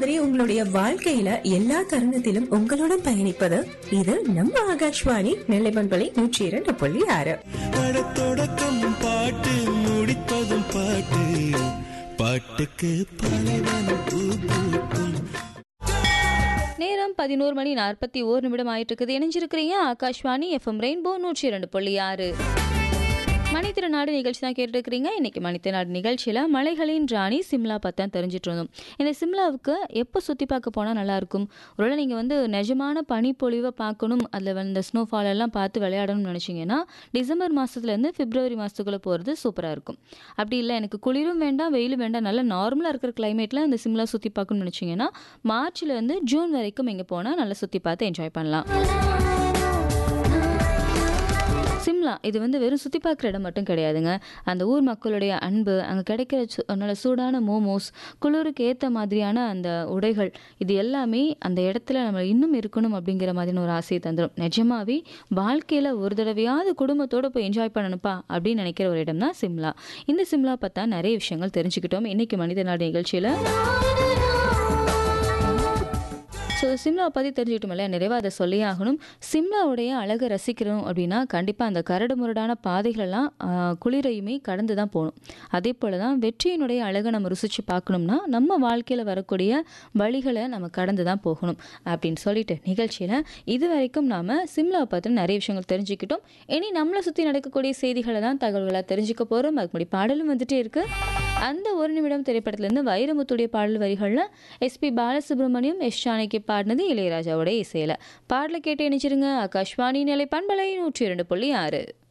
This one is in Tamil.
மாதிரி உங்களுடைய வாழ்க்கையில எல்லா தருணத்திலும் உங்களுடன் பயணிப்பது இது நம்ம ஆகாஷ்வாணி நெல்லைமண்பலை நூற்றி இரண்டு புள்ளி ஆறு படத்தொடக்கம் பாட்டு முடிப்பதும் பாட்டு பாட்டுக்கு பலவனம் பூ பூக்கும் நேரம் பதினோரு மணி நாற்பத்தி ஓர் நிமிடம் ஆயிட்டு இருக்குது இணைஞ்சிருக்கிறீங்க ஆகாஷ்வாணி எஃப்எம் ரெயின்போ நூற்றி இரண்டு புள்ளி ஆறு மணித்திருநாடு நிகழ்ச்சி தான் கேட்டுருக்கிறீங்க இன்னைக்கு மணித்திருநாடு நிகழ்ச்சியில் மலைகளின் ராணி சிம்லா பற்றி தெரிஞ்சிட்டு இருந்தோம் இந்த சிம்லாவுக்கு எப்போ சுற்றி பார்க்க போனால் நல்லாயிருக்கும் ஒருவேளை நீங்கள் வந்து நிஜமான பனிப்பொழிவை பார்க்கணும் அதில் வந்து ஸ்னோஃபால் எல்லாம் பார்த்து விளையாடணும்னு நினச்சிங்கன்னா டிசம்பர் மாதத்துலேருந்து பிப்ரவரி மாதத்துக்குள்ளே போகிறது சூப்பராக இருக்கும் அப்படி இல்லை எனக்கு குளிரும் வேண்டாம் வெயிலும் வேண்டாம் நல்லா நார்மலாக இருக்கிற கிளைமேட்டில் இந்த சிம்லா சுற்றி பார்க்கணும்னு நினச்சிங்கன்னா மார்ச்லேருந்து ஜூன் வரைக்கும் இங்கே போனால் நல்லா சுற்றி பார்த்து என்ஜாய் பண்ணலாம் சிம்லா இது வந்து வெறும் சுற்றி பார்க்குற இடம் மட்டும் கிடையாதுங்க அந்த ஊர் மக்களுடைய அன்பு அங்கே கிடைக்கிற சு நல்ல சூடான மோமோஸ் குளிருக்கு ஏற்ற மாதிரியான அந்த உடைகள் இது எல்லாமே அந்த இடத்துல நம்ம இன்னும் இருக்கணும் அப்படிங்கிற மாதிரியான ஒரு ஆசையை தந்துடும் நிஜமாவே வாழ்க்கையில் ஒரு தடவையாவது குடும்பத்தோடு போய் என்ஜாய் பண்ணணுப்பா அப்படின்னு நினைக்கிற ஒரு இடம் தான் சிம்லா இந்த சிம்லா பார்த்தா நிறைய விஷயங்கள் தெரிஞ்சுக்கிட்டோம் இன்னைக்கு மனித நாடு நிகழ்ச்சியில் ஸோ சிம்லாவை பற்றி தெரிஞ்சுக்கிட்டோம் இல்லையா நிறைவாக அதை சொல்லி ஆகணும் சிம்லாவுடைய அழகை ரசிக்கிறோம் அப்படின்னா கண்டிப்பாக அந்த கரடு முரடான பாதைகளெல்லாம் ஆஹ், குளிரையுமே கடந்து தான் போகணும் அதே போல் தான் வெற்றியினுடைய அழகை நம்ம ருசித்து பார்க்கணும்னா நம்ம வாழ்க்கையில் வரக்கூடிய வழிகளை நம்ம கடந்து தான் போகணும் அப்படின்னு சொல்லிட்டு நிகழ்ச்சியில் இது வரைக்கும் நாம் சிம்லாவை பற்றி நிறைய விஷயங்கள் தெரிஞ்சுக்கிட்டோம் இனி நம்மளை சுற்றி நடக்கக்கூடிய செய்திகளை தான் தகவல்களாக தெரிஞ்சுக்க போகிறோம் அதுக்கு முன்னாடி பாடலும் வந்துட்டே இருக்குது அந்த ஒரு நிமிடம் திரைப்படத்திலேருந்து வைரமுத்துடைய பாடல் வரிகளில் எஸ்பி பாலசுப்ரமணியம் எஸ் ஜானகி பாடினது இளையராஜாவோட இசையில் பாடலை கேட்டு இணைச்சிருங்க ஆகாஷ்வாணி நிலை பண்பலை நூற்றி இரண்டு புள்ளி ஆறு